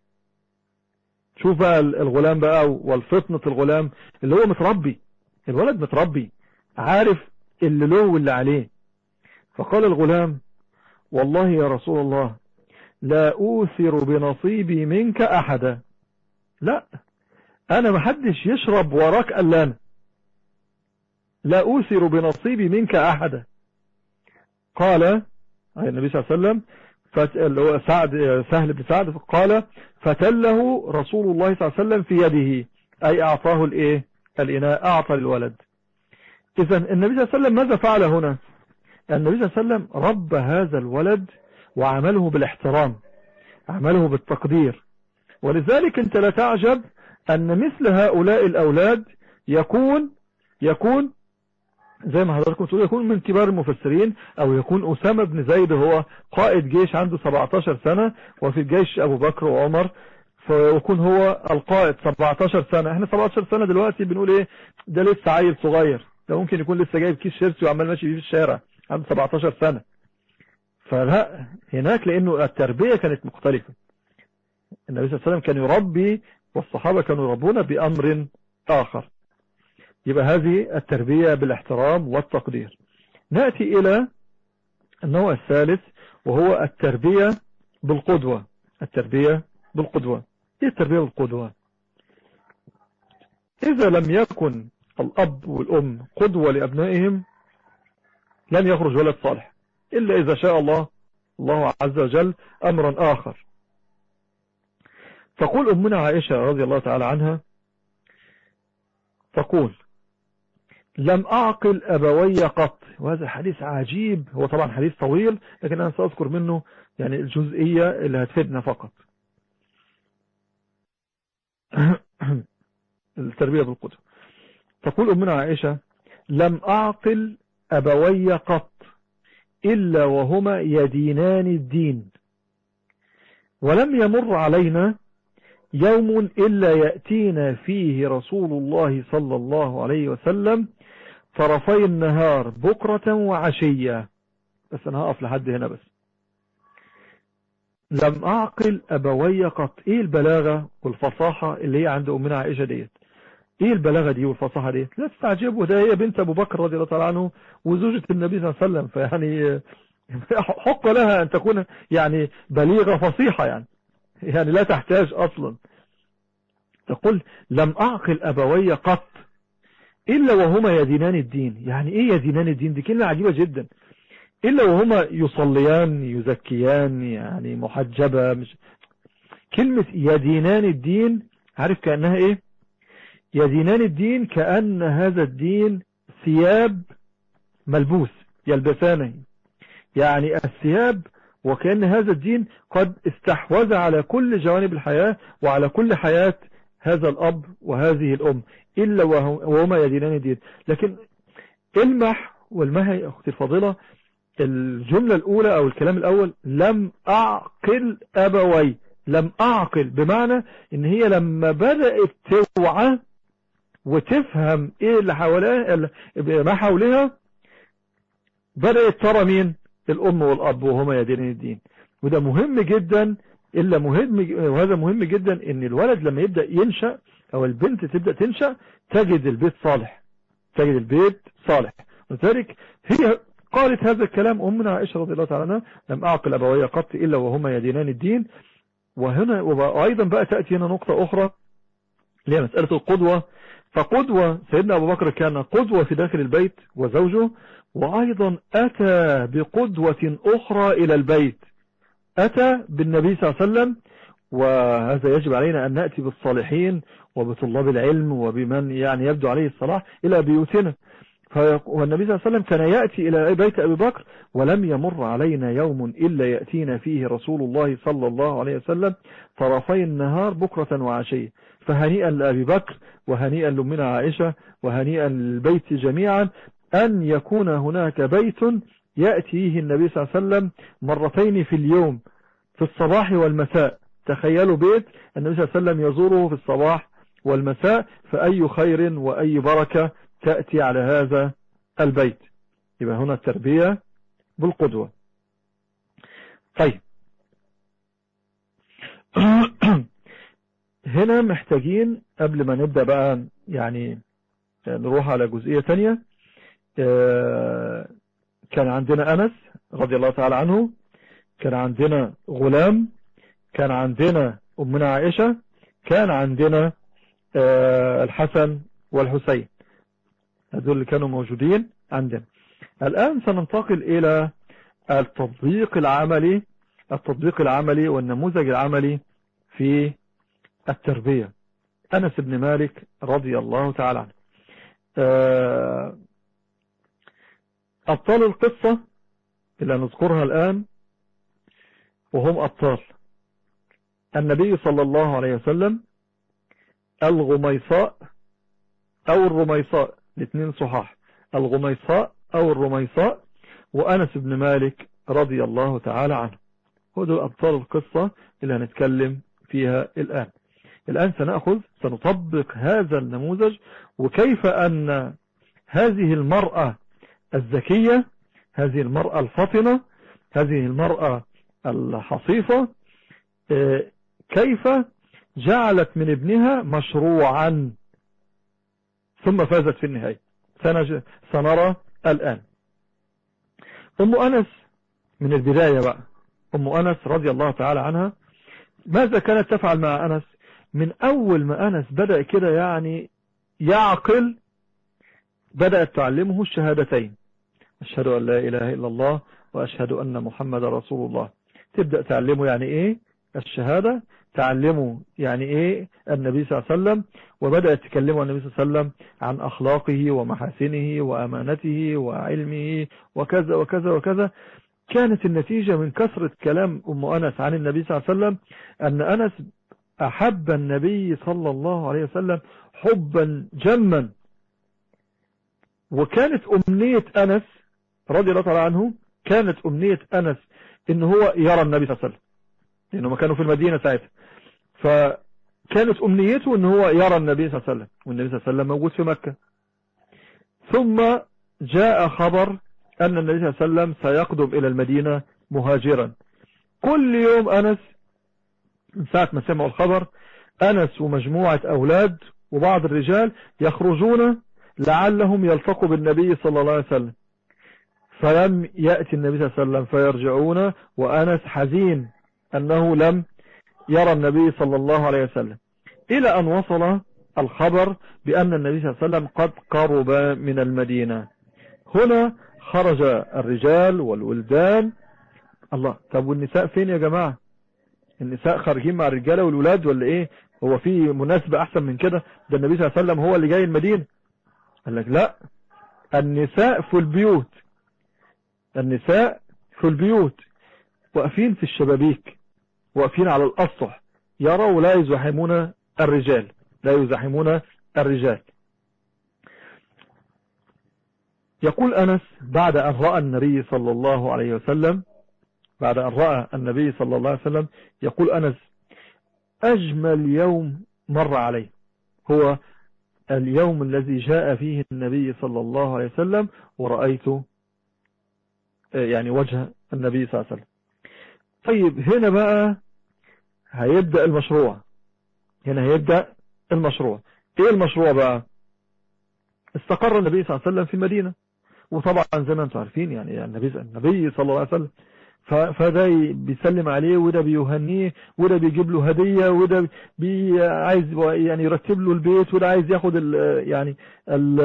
شوف بقى الغلام بقى والفطنة الغلام اللي هو متربي الولد متربي عارف اللي له واللي عليه فقال الغلام والله يا رسول الله لا أوثر بنصيبي منك أحدا لا أنا محدش يشرب وراك ألا أنا لا أوثر بنصيبي منك أحدا قال النبي صلى الله عليه وسلم اللي هو سعد سهل بن سعد قال فتله رسول الله صلى الله عليه وسلم في يده أي أعطاه الإيه الإناء أعطى للولد إذا النبي صلى الله عليه وسلم ماذا فعل هنا النبي صلى الله عليه وسلم رب هذا الولد وعمله بالاحترام عمله بالتقدير ولذلك انت لا تعجب أن مثل هؤلاء الأولاد يكون يكون زي ما حضراتكم تقول يكون من كبار المفسرين او يكون اسامة بن زيد هو قائد جيش عنده 17 سنة وفي الجيش ابو بكر وعمر فيكون هو القائد 17 سنة احنا 17 سنة دلوقتي بنقول ايه ده لسه عيل صغير ده ممكن يكون لسه جايب كيس شيرسي وعمال ماشي بيه في الشارع عنده 17 سنة فلا هناك لانه التربية كانت مختلفة النبي صلى الله عليه وسلم كان يربي والصحابة كانوا يربون بأمر آخر يبقى هذه التربية بالاحترام والتقدير نأتي إلى النوع الثالث وهو التربية بالقدوة التربية بالقدوة ايه التربية بالقدوة إذا لم يكن الأب والأم قدوة لأبنائهم لن يخرج ولد صالح إلا إذا شاء الله الله عز وجل أمرا آخر تقول أمنا عائشة رضي الله تعالى عنها تقول لم أعقل أبوي قط وهذا حديث عجيب هو طبعا حديث طويل لكن أنا سأذكر منه يعني الجزئية اللي هتفيدنا فقط التربية بالقدوة تقول أمنا عائشة لم أعقل أبوي قط إلا وهما يدينان الدين ولم يمر علينا يوم إلا يأتينا فيه رسول الله صلى الله عليه وسلم طرفي النهار بكرة وعشية بس أنا هقف لحد هنا بس لم أعقل أبوي قط إيه البلاغة والفصاحة اللي هي عند أمنا عائشة ديت إيه البلاغة دي والفصاحة ديت لا تستعجبوا ده هي بنت أبو بكر رضي الله تعالى عنه وزوجة النبي صلى الله عليه وسلم فيعني حق لها أن تكون يعني بليغة فصيحة يعني يعني لا تحتاج أصلا تقول لم أعقل أبوي قط إلا وهما يدينان الدين يعني إيه يدينان الدين دي كلمة عجيبة جدا إلا وهما يصليان يزكيان يعني محجبة مش كلمة يدينان الدين عارف كأنها إيه يدينان الدين كأن هذا الدين ثياب ملبوس يلبسانه يعني الثياب وكأن هذا الدين قد استحوذ على كل جوانب الحياة وعلى كل حياة هذا الأب وهذه الأم إلا وهما يدينان الدين لكن المح والمهي يا أختي الفاضلة الجملة الأولى أو الكلام الأول لم أعقل أبوي لم أعقل بمعنى إن هي لما بدأت توعى وتفهم إيه اللي حواليها ما حولها بدأت ترى مين الأم والأب وهما يدينين الدين وده مهم جدا إلا مهم وهذا مهم جدا إن الولد لما يبدأ ينشأ أو البنت تبدأ تنشأ تجد البيت صالح تجد البيت صالح وذلك هي قالت هذا الكلام أمنا عائشة رضي الله تعالى عنها لم أعقل أبوي قط إلا وهما يدينان الدين وهنا وأيضا بقى تأتي هنا نقطة أخرى اللي هي مسألة القدوة فقدوة سيدنا أبو بكر كان قدوة في داخل البيت وزوجه وأيضا أتى بقدوة أخرى إلى البيت أتى بالنبي صلى الله عليه وسلم وهذا يجب علينا أن نأتي بالصالحين وبطلاب العلم وبمن يعني يبدو عليه الصلاح إلى بيوتنا والنبي صلى الله عليه وسلم كان يأتي إلى بيت أبي بكر ولم يمر علينا يوم إلا يأتينا فيه رسول الله صلى الله عليه وسلم طرفي النهار بكرة وعشية فهنيئا لأبي بكر وهنيئا لأمنا عائشة وهنيئا للبيت جميعا أن يكون هناك بيت يأتيه النبي صلى الله عليه وسلم مرتين في اليوم في الصباح والمساء تخيلوا بيت النبي صلى الله عليه وسلم يزوره في الصباح والمساء فأي خير وأي بركة تأتي على هذا البيت يبقى هنا التربية بالقدوة طيب هنا محتاجين قبل ما نبدأ بقى يعني نروح على جزئية تانية كان عندنا أنس رضي الله تعالى عنه كان عندنا غلام كان عندنا أمنا عائشة كان عندنا الحسن والحسين هذول اللي كانوا موجودين عندنا الآن سننتقل إلى التطبيق العملي التطبيق العملي والنموذج العملي في التربية أنس بن مالك رضي الله تعالى عنه أبطال القصة اللي نذكرها الآن وهم أبطال النبي صلى الله عليه وسلم الغميصاء أو الرميصاء الاثنين صحاح الغميصاء أو الرميصاء وأنس بن مالك رضي الله تعالى عنه هدول أبطال القصة اللي هنتكلم فيها الآن الآن سنأخذ سنطبق هذا النموذج وكيف أن هذه المرأة الذكية هذه المرأة الفطنة هذه المرأة الحصيفة كيف جعلت من ابنها مشروعا ثم فازت في النهاية سنرى الآن أم أنس من البداية بقى أم أنس رضي الله تعالى عنها ماذا كانت تفعل مع أنس من أول ما أنس بدأ كده يعني يعقل بدأت تعلمه الشهادتين أشهد أن لا إله إلا الله وأشهد أن محمد رسول الله تبدأ تعلمه يعني إيه الشهادة تعلمه يعني إيه النبي صلى الله عليه وسلم وبدأت تكلمه النبي صلى الله عليه وسلم عن أخلاقه ومحاسنه وأمانته وعلمه وكذا وكذا وكذا كانت النتيجة من كثرة كلام أم أنس عن النبي صلى الله عليه وسلم أن أنس أحب النبي صلى الله عليه وسلم حبا جما وكانت أمنية أنس رضي الله تعالى عنه كانت أمنية أنس إن هو يرى النبي صلى الله عليه وسلم لأنه ما كانوا في المدينة ساعتها فكانت أمنيته إن هو يرى النبي صلى الله عليه وسلم والنبي صلى الله عليه وسلم موجود في مكة ثم جاء خبر أن النبي صلى الله عليه وسلم سيقدم إلى المدينة مهاجرا كل يوم أنس من ساعة ما سمعوا الخبر أنس ومجموعة أولاد وبعض الرجال يخرجون لعلهم يلتقوا بالنبي صلى الله عليه وسلم فلم يأتي النبي صلى الله عليه وسلم فيرجعون وأنس حزين أنه لم يرى النبي صلى الله عليه وسلم إلى أن وصل الخبر بأن النبي صلى الله عليه وسلم قد قرب من المدينة هنا خرج الرجال والولدان الله طب والنساء فين يا جماعة النساء خارجين مع الرجالة والولاد ولا ايه هو في مناسبة احسن من كده ده النبي صلى الله عليه وسلم هو اللي جاي المدينة قال لك لا النساء في البيوت النساء في البيوت واقفين في الشبابيك واقفين على الأسطح يروا لا يزاحمون الرجال لا يزاحمون الرجال يقول أنس بعد أن رأى النبي صلى الله عليه وسلم بعد أن رأى النبي صلى الله عليه وسلم يقول أنس أجمل يوم مر عليه هو اليوم الذي جاء فيه النبي صلى الله عليه وسلم ورأيت يعني وجه النبي صلى الله عليه وسلم طيب هنا بقى هيبدأ المشروع هنا هيبدأ المشروع ايه المشروع بقى استقر النبي صلى الله عليه وسلم في المدينة وطبعا زي ما انتم عارفين يعني النبي النبي صلى الله عليه وسلم فده بيسلم عليه وده بيهنيه وده بيجيب له هدية وده بي عايز يعني يرتب له البيت وده عايز ياخد ال يعني ال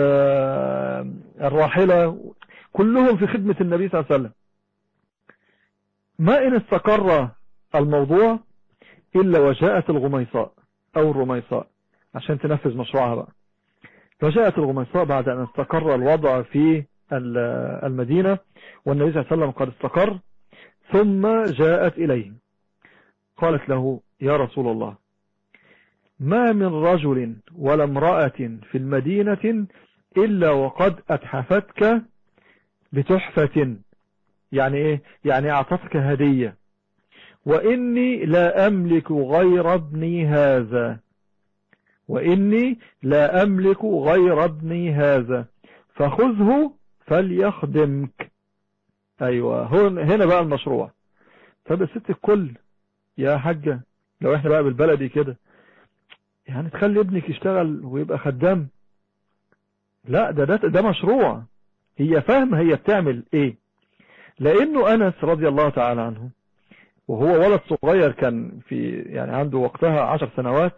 الراحلة كلهم في خدمة النبي صلى الله عليه وسلم ما إن استقر الموضوع إلا وجاءت الغميصاء أو الرميصاء عشان تنفذ مشروعها بقى فجاءت الغميصاء بعد أن استقر الوضع في المدينة والنبي صلى الله عليه وسلم قد استقر ثم جاءت إليه قالت له يا رسول الله ما من رجل ولا امرأة في المدينة إلا وقد أتحفتك بتحفة يعني إيه يعني أعطتك هدية وإني لا أملك غير ابني هذا وإني لا أملك غير ابني هذا فخذه فليخدمك أيوة هنا بقى المشروع طب يا ست الكل يا حاجة لو احنا بقى بالبلدي كده يعني تخلي ابنك يشتغل ويبقى خدام لا ده ده, ده مشروع هي فاهمة هي بتعمل ايه لانه انس رضي الله تعالى عنه وهو ولد صغير كان في يعني عنده وقتها عشر سنوات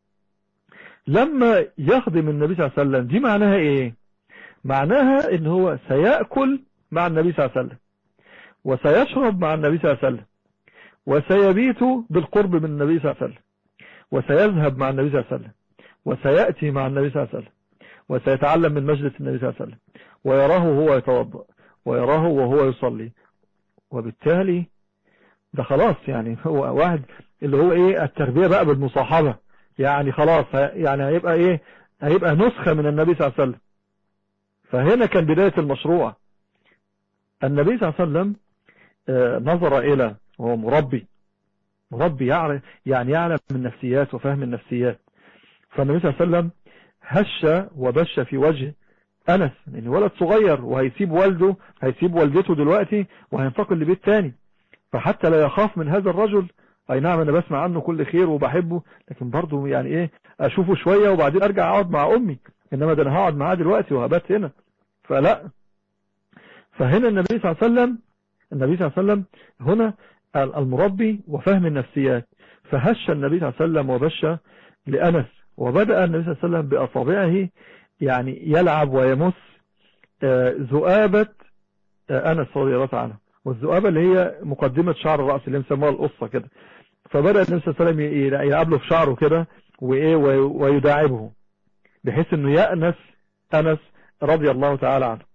لما يخدم النبي صلى الله عليه وسلم دي معناها ايه معناها ان هو سيأكل مع النبي صلى الله عليه وسلم وسيشرب مع النبي صلى الله عليه وسلم وسيبيت بالقرب من النبي صلى الله عليه وسلم وسيذهب مع النبي صلى الله عليه وسلم وسيأتي مع النبي صلى الله عليه وسلم وسيتعلم من مجلس النبي صلى الله عليه وسلم ويراه وهو يتوضأ ويراه وهو يصلي وبالتالي ده خلاص يعني هو واحد اللي هو ايه التربية بقى بالمصاحبة يعني خلاص يعني هيبقى ايه هيبقى نسخة من النبي صلى الله عليه وسلم فهنا كان بداية المشروع النبي صلى الله عليه وسلم نظر إلى وهو مربي مربي يعرف يعني يعلم من نفسيات وفهم النفسيات فالنبي صلى الله عليه وسلم هش وبش في وجه أنس لأن ولد صغير وهيسيب والده هيسيب والدته دلوقتي وهينتقل لبيت تاني فحتى لا يخاف من هذا الرجل اي نعم انا بسمع عنه كل خير وبحبه لكن برضه يعني ايه اشوفه شوية وبعدين ارجع اقعد مع امي انما ده انا هقعد معاه دلوقتي وهبات هنا فلا فهنا النبي صلى الله عليه وسلم النبي صلى الله عليه وسلم هنا المربي وفهم النفسيات فهش النبي صلى الله عليه وسلم وبش لأنس وبدأ النبي صلى الله عليه وسلم بأصابعه يعني يلعب ويمس ذؤابة أنس رضي الله عنه والذؤابة اللي هي مقدمة شعر الرأس اللي مسموها القصة كده فبدأ النبي صلى الله عليه وسلم يلعب له في شعره كده وإيه ويداعبه بحيث انه يأنس أنس رضي الله تعالى عنه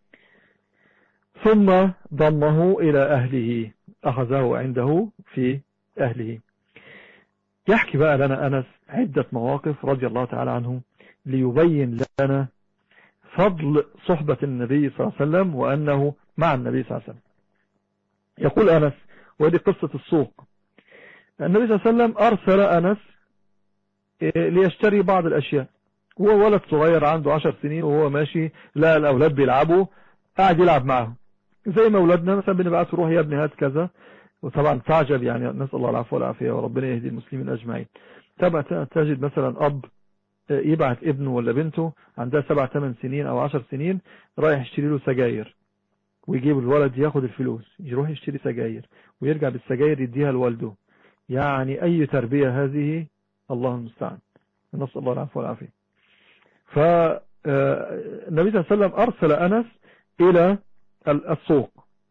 ثم ضمه إلى أهله أخذه عنده في أهله يحكي بقى لنا أنس عدة مواقف رضي الله تعالى عنه ليبين لنا فضل صحبة النبي صلى الله عليه وسلم وأنه مع النبي صلى الله عليه وسلم يقول أنس ودي قصة السوق النبي صلى الله عليه وسلم أرسل أنس ليشتري بعض الأشياء هو ولد صغير عنده عشر سنين وهو ماشي لا الأولاد بيلعبوا قاعد يلعب معهم زي ما أولادنا مثلا بنبعث روح يا ابني هات كذا وطبعا تعجب يعني نسأل الله العفو والعافية وربنا يهدي المسلمين أجمعين تجد مثلا أب يبعث ابنه ولا بنته عندها سبع ثمان سنين أو عشر سنين رايح يشتري له سجاير ويجيب الولد ياخد الفلوس يروح يشتري سجاير ويرجع بالسجاير يديها لوالده يعني أي تربية هذه الله المستعان نسأل الله العفو والعافية فالنبي صلى الله عليه وسلم أرسل أنس إلى السوق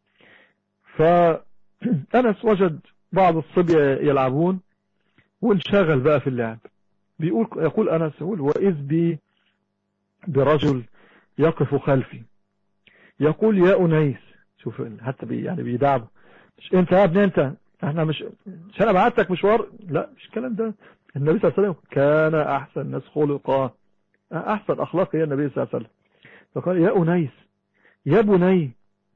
فأنس وجد بعض الصبية يلعبون وانشغل بقى في اللعب بيقول يقول أنس يقول وإذ بي برجل يقف خلفي يقول يا أنيس شوف حتى بي يعني بيدعبه مش انت يا ابني انت احنا مش مش انا بعتك مشوار لا مش الكلام ده النبي صلى الله عليه وسلم كان احسن الناس خلقا احسن اخلاق هي النبي صلى الله عليه وسلم فقال يا انيس يا بني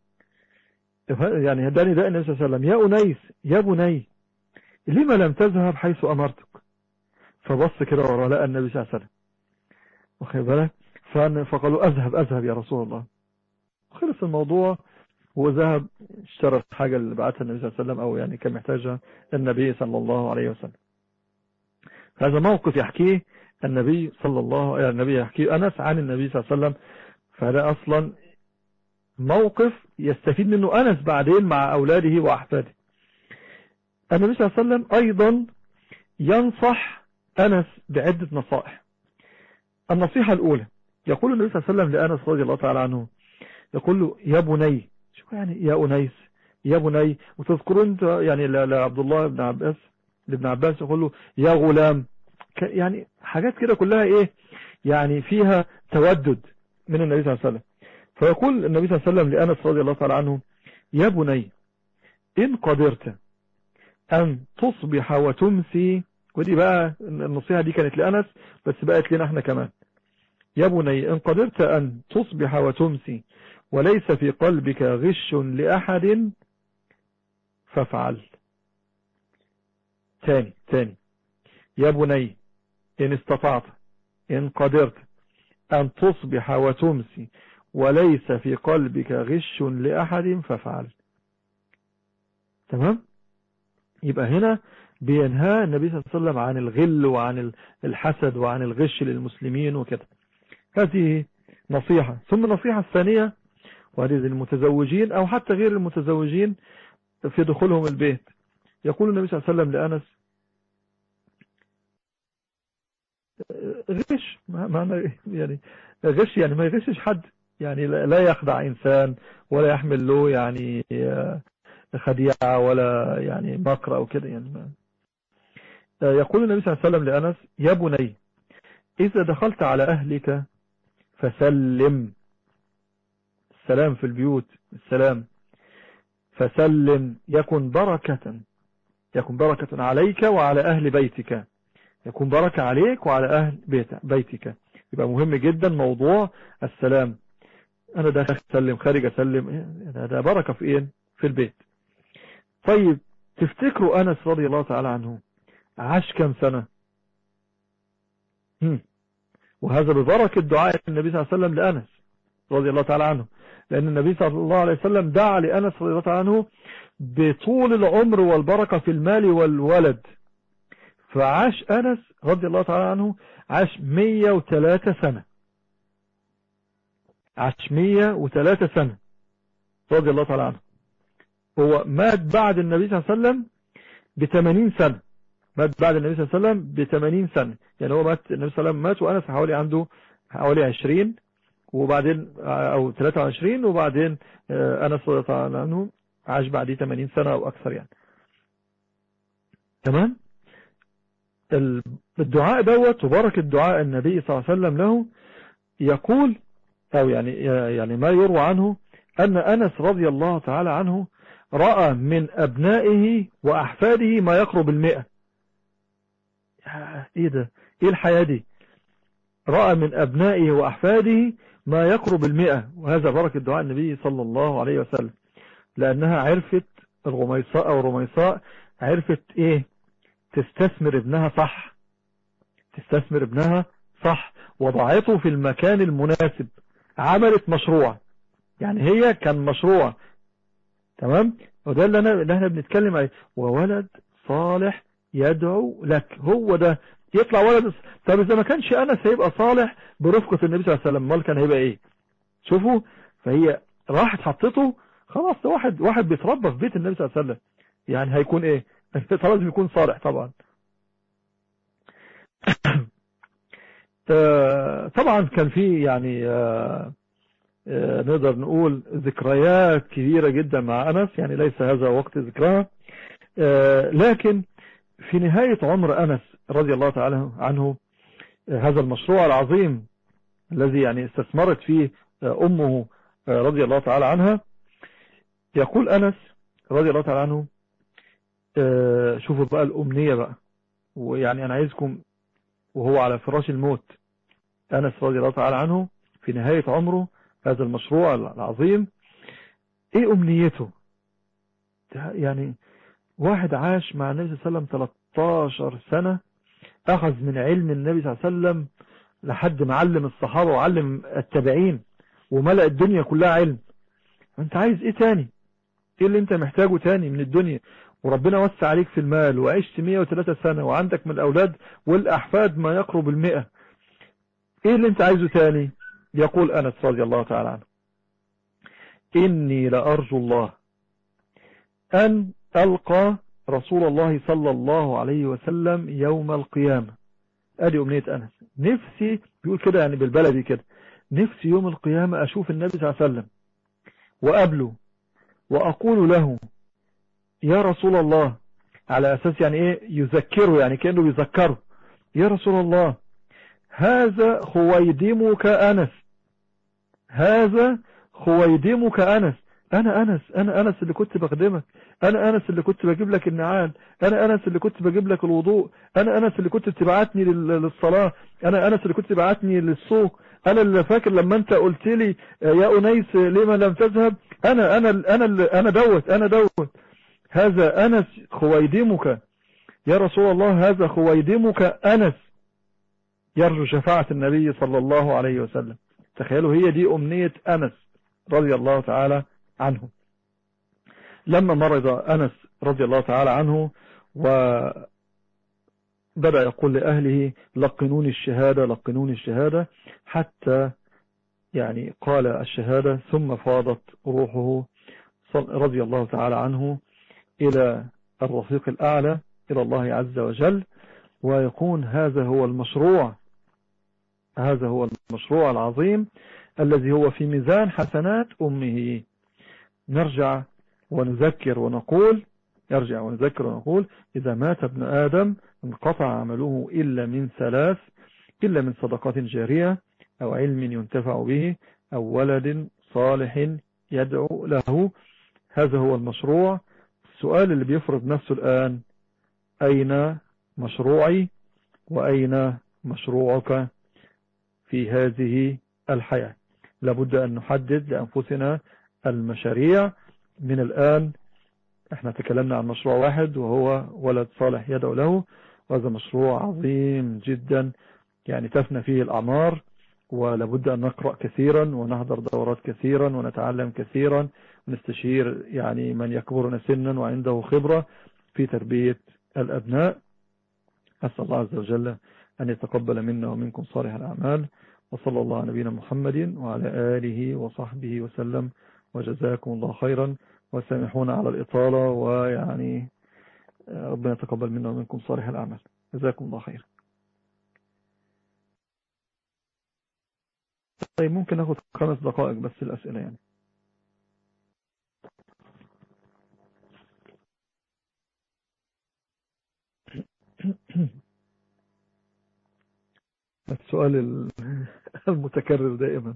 يعني هداني ده النبي صلى الله عليه وسلم يا انيس يا بني لما لم تذهب حيث امرتك فبص كده ورا لقى النبي صلى الله عليه وسلم واخد بالك فقالوا اذهب اذهب يا رسول الله خلص الموضوع وذهب اشترى الحاجة اللي بعتها النبي صلى الله عليه وسلم او يعني كان محتاجها النبي صلى الله عليه وسلم هذا موقف يحكيه النبي صلى الله عليه النبي يحكيه أنس عن النبي صلى الله عليه وسلم فهذا أصلا موقف يستفيد منه أنس بعدين مع أولاده وأحفاده النبي صلى الله عليه وسلم أيضا ينصح أنس بعدة نصائح النصيحة الأولى يقول النبي صلى الله عليه وسلم لأنس رضي الله تعالى عنه يقول له يا بني شو يعني يا أنيس يا بني وتذكرون يعني لعبد الله بن عباس لابن عباس يقول له يا غلام يعني حاجات كده كلها ايه يعني فيها تودد من النبي صلى الله عليه وسلم فيقول النبي صلى الله عليه وسلم لأنس رضي الله تعالى عنه يا بني إن قدرت أن تصبح وتمسي ودي بقى النصيحة دي كانت لأنس بس بقت لنا احنا كمان يا بني إن قدرت أن تصبح وتمسي وليس في قلبك غش لأحد فافعل تاني تاني يا بني إن استطعت إن قدرت أن تصبح وتمسي وليس في قلبك غش لأحد فافعل تمام يبقى هنا بينهى النبي صلى الله عليه وسلم عن الغل وعن الحسد وعن الغش للمسلمين وكده هذه نصيحة ثم النصيحة الثانية وهذه المتزوجين أو حتى غير المتزوجين في دخولهم البيت يقول النبي صلى الله عليه وسلم لأنس غش معنى يعني غش يعني ما يغشش حد يعني لا يخدع إنسان ولا يحمل له يعني خديعة ولا يعني مكر أو كده يعني ما. يقول النبي صلى الله عليه وسلم لأنس يا بني إذا دخلت على أهلك فسلم السلام في البيوت السلام فسلم يكن بركة يكن بركة عليك وعلى أهل بيتك يكون بركة عليك وعلى أهل بيتك يبقى مهم جدا موضوع السلام أنا داخل أسلم خارج أسلم هذا بركة في إيه في البيت طيب تفتكروا أنس رضي الله تعالى عنه عاش كم سنة هم. وهذا ببركة دعاء النبي صلى الله عليه وسلم لأنس رضي الله تعالى عنه لأن النبي صلى الله عليه وسلم دعا لأنس رضي الله تعالى عنه بطول العمر والبركة في المال والولد فعاش أنس رضي الله تعالى عنه عاش 103 سنة عاش 103 سنة رضي الله تعالى عنه هو مات بعد النبي صلى الله عليه وسلم ب 80 سنة مات بعد النبي صلى الله عليه وسلم ب 80 سنة يعني هو مات النبي صلى الله عليه وسلم مات وأنس حوالي عنده حوالي 20 وبعدين أو 23 وبعدين أنس رضي الله تعالى عنه عاش بعديه 80 سنة أو أكثر يعني تمام الدعاء دوت وبركة دعاء النبي صلى الله عليه وسلم له يقول أو يعني يعني ما يروى عنه أن أنس رضي الله تعالى عنه رأى من أبنائه وأحفاده ما يقرب المئة إيه ده إيه الحياة دي رأى من أبنائه وأحفاده ما يقرب المئة وهذا بركة دعاء النبي صلى الله عليه وسلم لأنها عرفت الغميصاء أو الرميصاء عرفت إيه تستثمر ابنها صح تستثمر ابنها صح وضعته في المكان المناسب عملت مشروع يعني هي كان مشروع تمام وده اللي, أنا اللي احنا بنتكلم عليه وولد صالح يدعو لك هو ده يطلع ولد طب اذا ما كانش انس هيبقى صالح برفقة النبي صلى الله عليه وسلم امال كان هيبقى ايه شوفوا فهي راحت حطته خلاص ده واحد واحد بيتربى في بيت النبي صلى الله عليه وسلم يعني هيكون ايه لازم يكون صالح طبعا طبعا كان في يعني نقدر نقول ذكريات كبيرة جدا مع أنس يعني ليس هذا وقت ذكرها لكن في نهاية عمر أنس رضي الله تعالى عنه هذا المشروع العظيم الذي يعني استثمرت فيه أمه رضي الله تعالى عنها يقول أنس رضي الله تعالى عنه شوفوا بقى الأمنية بقى ويعني أنا عايزكم وهو على فراش الموت أنس رضي الله تعالى عنه في نهاية عمره هذا المشروع العظيم ايه امنيته يعني واحد عاش مع النبي صلى الله عليه وسلم 13 سنة اخذ من علم النبي صلى الله عليه وسلم لحد ما علم الصحابة وعلم التابعين وملأ الدنيا كلها علم انت عايز ايه تاني ايه اللي انت محتاجه تاني من الدنيا وربنا وسع عليك في المال وعشت 103 سنة وعندك من الاولاد والاحفاد ما يقرب المئة ايه اللي انت عايزه تاني يقول أنس رضي الله تعالى عنه إني لأرجو الله أن ألقى رسول الله صلى الله عليه وسلم يوم القيامة أدي أمنية أنس نفسي بيقول كده يعني بالبلدي كده نفسي يوم القيامة أشوف النبي صلى الله عليه وسلم وأقبله وأقول له يا رسول الله على أساس يعني إيه يذكره يعني كأنه بيذكره يا رسول الله هذا خويدمك أنس هذا خويدمك أنس أنا أنس أنا أنس اللي كنت بخدمك أنا أنس اللي كنت بجيب لك النعال أنا أنس اللي كنت بجيب لك الوضوء أنا أنس اللي كنت بتبعتني للصلاة أنا أنس اللي كنت بتبعتني للسوق أنا اللي فاكر لما أنت قلت لي يا أنيس لما لم تذهب أنا أنا أنا أنا دوت أنا دوت هذا أنس خويدمك يا رسول الله هذا خويدمك أنس يرجو شفاعة النبي صلى الله عليه وسلم تخيلوا هي دي أمنية أنس رضي الله تعالى عنه لما مرض أنس رضي الله تعالى عنه وبدأ يقول لأهله لقنوني الشهادة لقنوني الشهادة حتى يعني قال الشهادة ثم فاضت روحه رضي الله تعالى عنه إلى الرفيق الأعلى إلى الله عز وجل ويكون هذا هو المشروع هذا هو المشروع العظيم الذي هو في ميزان حسنات أمه نرجع ونذكر ونقول يرجع ونذكر ونقول إذا مات ابن آدم انقطع عمله إلا من ثلاث إلا من صدقات جارية أو علم ينتفع به أو ولد صالح يدعو له هذا هو المشروع السؤال اللي بيفرض نفسه الآن أين مشروعي وأين مشروعك في هذه الحياة لابد أن نحدد لأنفسنا المشاريع من الآن احنا تكلمنا عن مشروع واحد وهو ولد صالح يدعو له وهذا مشروع عظيم جدا يعني تفنى فيه الأعمار ولابد أن نقرأ كثيرا ونحضر دورات كثيرا ونتعلم كثيرا ونستشير يعني من يكبرنا سنا وعنده خبرة في تربية الأبناء أسأل الله عز وجل أن يتقبل منا ومنكم صالح الأعمال وصلى الله على نبينا محمد وعلى آله وصحبه وسلم وجزاكم الله خيرا وسامحونا على الإطالة ويعني ربنا يتقبل منا ومنكم صالح الأعمال جزاكم الله خير طيب ممكن ناخد خمس دقائق بس الأسئلة يعني السؤال المتكرر دائما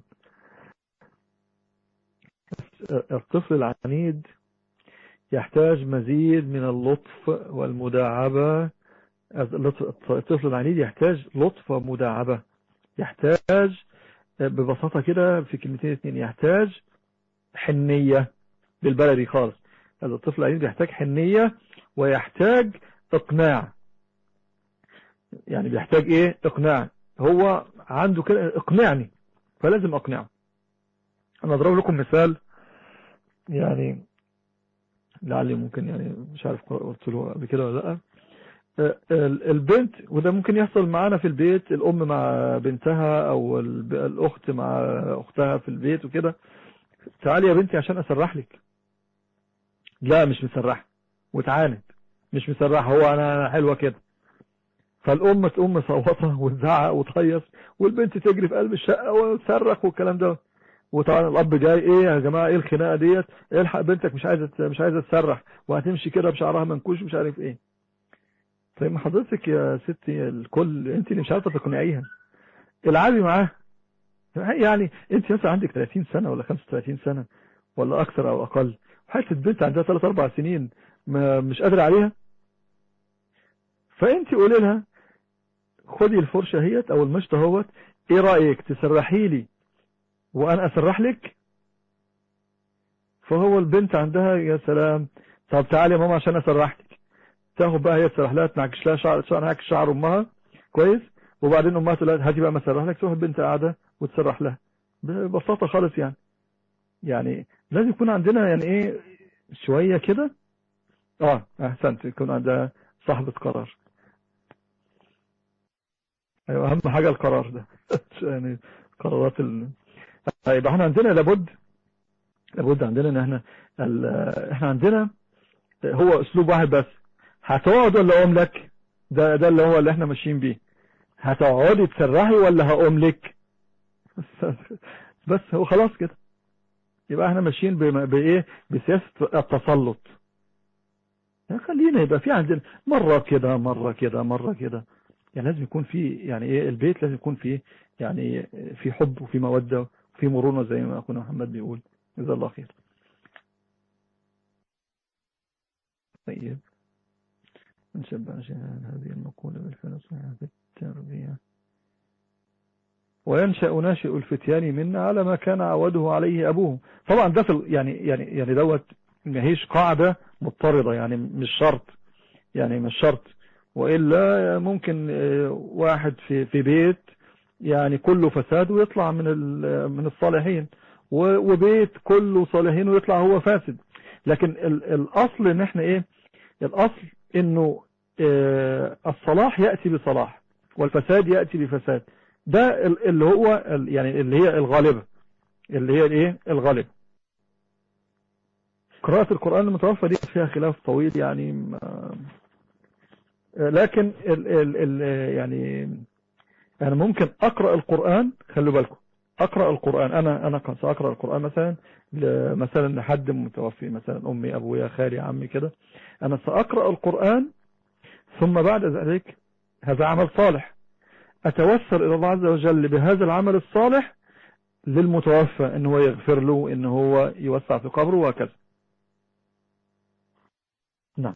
الطفل العنيد يحتاج مزيد من اللطف والمداعبة الطفل العنيد يحتاج لطف ومداعبة يحتاج ببساطة كده في كلمتين اثنين يحتاج حنية بالبلدي خالص هذا الطفل العنيد يحتاج حنية ويحتاج اقناع يعني بيحتاج ايه اقناع هو عنده كده اقنعني فلازم اقنعه انا اضرب لكم مثال يعني لعلي ممكن يعني مش عارف قلت له قبل كده ولا لا البنت وده ممكن يحصل معانا في البيت الام مع بنتها او الاخت مع اختها في البيت وكده تعالي يا بنتي عشان اسرح لك لا مش مسرح وتعاند مش مسرح هو انا حلوة كده فالام تقوم مصوتة وتزعق وتهيص والبنت تجري في قلب الشقة وتصرخ والكلام ده وطبعا الاب جاي ايه يا جماعه ايه الخناقه ديت الحق بنتك مش عايزه مش عايزه تسرح وهتمشي كده بشعرها منكوش مش عارف ايه طيب ما حضرتك يا ستي الكل انت اللي مش عارفه تقنعيها العبي معاها يعني انت مثلا عندك 30 سنه ولا 35 سنه ولا اكثر او اقل حته بنت عندها 3 4 سنين ما مش قادره عليها فانت قولي لها خدي الفرشه اهيت او المشط اهوت ايه رايك تسرحي لي وانا اسرح لك فهو البنت عندها يا سلام طب تعالي يا ماما عشان اسرحك تاخد بقى هي تسرح لها تنعكش لها شعر شعر شعر امها كويس وبعدين امها تقول لها هاتي بقى ما اسرح لك تروح البنت قاعده وتسرح لها ببساطه خالص يعني يعني لازم يكون عندنا يعني ايه شويه كده اه احسنت يكون عندها صاحبه قرار ايوه اهم حاجه القرار ده يعني قرارات ال... طيب احنا عندنا لابد لابد عندنا ان احنا ال... احنا عندنا هو اسلوب واحد بس هتقعد ولا اقوم لك ده ده اللي هو اللي احنا ماشيين بيه هتقعدي تسرحي ولا هقوم لك بس هو خلاص كده يبقى احنا ماشيين بايه بسياسه التسلط خلينا يبقى في عندنا مره كده مره كده مره كده يعني لازم يكون في يعني ايه البيت لازم يكون فيه يعني في حب وفي موده وفي مرونه زي ما اخونا محمد بيقول جزاه الله خير طيب نشبه هذه المقولة بالفلسفة في التربية وينشأ ناشئ الفتيان منا على ما كان عوده عليه أبوه طبعا ده في يعني يعني يعني دوت ما هيش قاعدة مضطردة يعني مش شرط يعني مش شرط وإلا ممكن واحد في في بيت يعني كله فساد ويطلع من من الصالحين وبيت كله صالحين ويطلع هو فاسد لكن الأصل ان احنا ايه الأصل انه الصلاح يأتي بصلاح والفساد يأتي بفساد ده اللي هو يعني اللي هي الغالبة اللي هي الايه الغالبة قراءة القرآن المتوفى دي فيها خلاف طويل يعني لكن ال ال ال يعني انا ممكن اقرأ القرآن خلوا بالكم اقرأ القرآن انا انا ساقرأ القرآن مثلا مثلا لحد متوفي مثلا امي ابويا خالي عمي كده انا ساقرأ القرآن ثم بعد ذلك هذا عمل صالح اتوسل الى الله عز وجل بهذا العمل الصالح للمتوفى ان هو يغفر له ان هو يوسع في قبره وهكذا نعم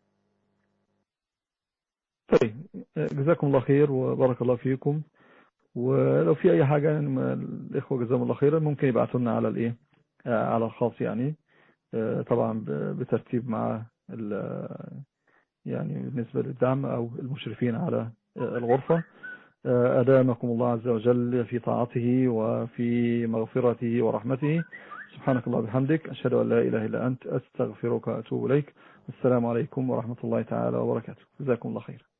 طيب جزاكم الله خير وبارك الله فيكم ولو في اي حاجة الاخوة جزاهم الله خيرا ممكن يبعثوا لنا على الايه على الخاص يعني طبعا بترتيب مع يعني بالنسبة للدعم او المشرفين على الغرفة أدامكم الله عز وجل في طاعته وفي مغفرته ورحمته سبحانك الله بحمدك أشهد أن لا إله إلا أنت أستغفرك وأتوب إليك السلام عليكم ورحمة الله تعالى وبركاته جزاكم الله خير